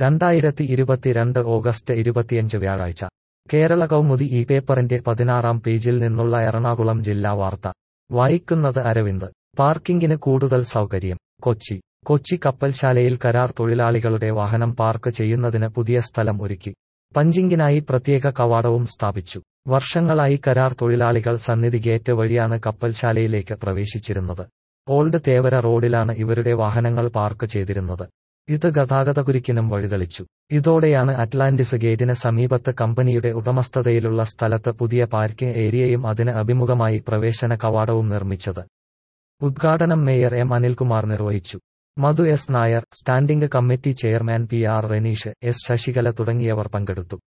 രണ്ടായിരത്തി ഇരുപത്തിരണ്ട് ഓഗസ്റ്റ് ഇരുപത്തിയഞ്ച് വ്യാഴാഴ്ച കേരള കൗമുദി ഈ പേപ്പറിന്റെ പതിനാറാം പേജിൽ നിന്നുള്ള എറണാകുളം ജില്ലാ വാർത്ത വായിക്കുന്നത് അരവിന്ദ് പാർക്കിംഗിന് കൂടുതൽ സൗകര്യം കൊച്ചി കൊച്ചി കപ്പൽശാലയിൽ കരാർ തൊഴിലാളികളുടെ വാഹനം പാർക്ക് ചെയ്യുന്നതിന് പുതിയ സ്ഥലം ഒരുക്കി പഞ്ചിംഗിനായി പ്രത്യേക കവാടവും സ്ഥാപിച്ചു വർഷങ്ങളായി കരാർ തൊഴിലാളികൾ സന്നിധി ഗേറ്റ് വഴിയാണ് കപ്പൽശാലയിലേക്ക് പ്രവേശിച്ചിരുന്നത് ഓൾഡ് തേവര റോഡിലാണ് ഇവരുടെ വാഹനങ്ങൾ പാർക്ക് ചെയ്തിരുന്നത് ഇത് ഗതാഗതകുരുക്കിനും വഴിതെളിച്ചു ഇതോടെയാണ് അറ്റ്ലാന്റിസ് ഗേറ്റിന് സമീപത്ത് കമ്പനിയുടെ ഉടമസ്ഥതയിലുള്ള സ്ഥലത്ത് പുതിയ പാർക്കിംഗ് ഏരിയയും അതിന് അഭിമുഖമായി പ്രവേശന കവാടവും നിർമ്മിച്ചത് ഉദ്ഘാടനം മേയർ എം അനിൽകുമാർ നിർവഹിച്ചു Madhu S Nair standing committee chairman P R Reneesh S Sasikala തുടങ്ങിയവർ പങ്കെടുത്തു